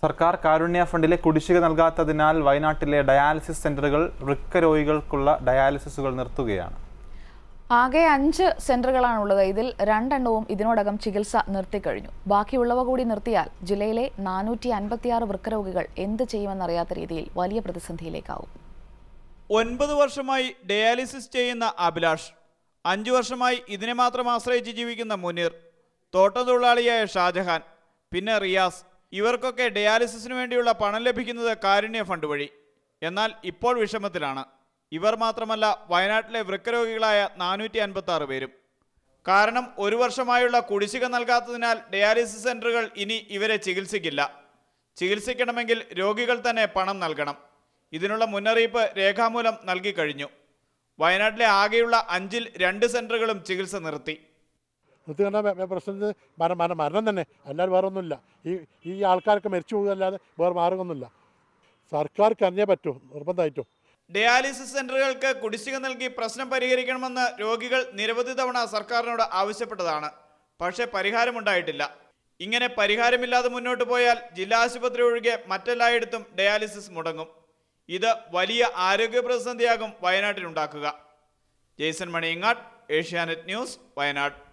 സർക്കാർ കാരുണ്യ ഫണ്ടിലെ കുടിശ്ശിക നൽകാത്തതിനാൽ വയനാട്ടിലെ ഡയാലിസിസ് സെന്ററുകൾ വൃക്ക രോഗികൾക്കുള്ള ഡയാലിസിസുകൾ നിർത്തുകയാണ് ആകെ അഞ്ച് സെന്ററുകളാണുള്ളത് ഇതിൽ രണ്ടെണ്ണവും ഇതിനോടകം ചികിത്സ നിർത്തിക്കഴിഞ്ഞു ബാക്കിയുള്ളവ കൂടി നിർത്തിയാൽ ജില്ലയിലെ നാനൂറ്റി അൻപത്തിയാറ് വൃക്കരോഗികൾ എന്ത് ചെയ്യുമെന്നറിയാത്ത രീതിയിൽ വലിയ പ്രതിസന്ധിയിലേക്കാവും ഒൻപത് വർഷമായി ഡയാലിസിസ് ചെയ്യുന്ന അഭിലാഷ് അഞ്ചു വർഷമായി ഇതിനെ മാത്രം ആശ്രയിച്ച് ജീവിക്കുന്ന മുനീർ തോട്ടത്തൊഴിലാളിയായ ഷാജഹാൻ പിന്നെ റിയാസ് ഇവർക്കൊക്കെ ഡയാലിസിസിന് വേണ്ടിയുള്ള പണം ലഭിക്കുന്നത് കാരുണ്യ ഫണ്ട് വഴി എന്നാൽ ഇപ്പോൾ വിഷമത്തിലാണ് ഇവർ മാത്രമല്ല വയനാട്ടിലെ വൃക്കരോഗികളായ നാനൂറ്റി അൻപത്തി ആറ് പേരും കാരണം ഒരു വർഷമായുള്ള കുടിശ്ശിക നൽകാത്തതിനാൽ ഡയാലിസിസ് സെന്ററുകൾ ഇനി ഇവരെ ചികിത്സിക്കില്ല ചികിത്സിക്കണമെങ്കിൽ രോഗികൾ തന്നെ പണം നൽകണം ഇതിനുള്ള മുന്നറിയിപ്പ് രേഖാമൂലം നൽകി കഴിഞ്ഞു വയനാട്ടിലെ ആകെയുള്ള അഞ്ചിൽ രണ്ട് സെന്ററുകളും ചികിത്സ നിർത്തി നിർത്തി കണ്ട പ്രശ്നത്തിൽ മരണം മരണം മരണം തന്നെ അല്ലാതെ വേറെ ഒന്നുമില്ല ഈ ഈ ആൾക്കാർക്ക് മരിച്ചു പോകുകയല്ലാതെ വേറെ മാർഗമൊന്നുമില്ല സർക്കാർക്ക് അറിഞ്ഞേ പറ്റൂ നിർബന്ധമായിട്ടും ഡയാലിസിസ് സെന്ററുകൾക്ക് കുടിശ്ശിക നൽകി പ്രശ്നം പരിഹരിക്കണമെന്ന് രോഗികൾ നിരവധി തവണ സർക്കാരിനോട് ആവശ്യപ്പെട്ടതാണ് പക്ഷേ പരിഹാരമുണ്ടായിട്ടില്ല ഇങ്ങനെ പരിഹാരമില്ലാതെ മുന്നോട്ട് പോയാൽ ജില്ലാ ആശുപത്രി ഒഴികെ മറ്റെല്ലായിടത്തും ഡയാലിസിസ് മുടങ്ങും ഇത് വലിയ ആരോഗ്യ പ്രതിസന്ധിയാകും വയനാട്ടിലുണ്ടാക്കുക ജെയ്സൺ മണിയങ്ങാട് ഏഷ്യാനെറ്റ് ന്യൂസ് വയനാട്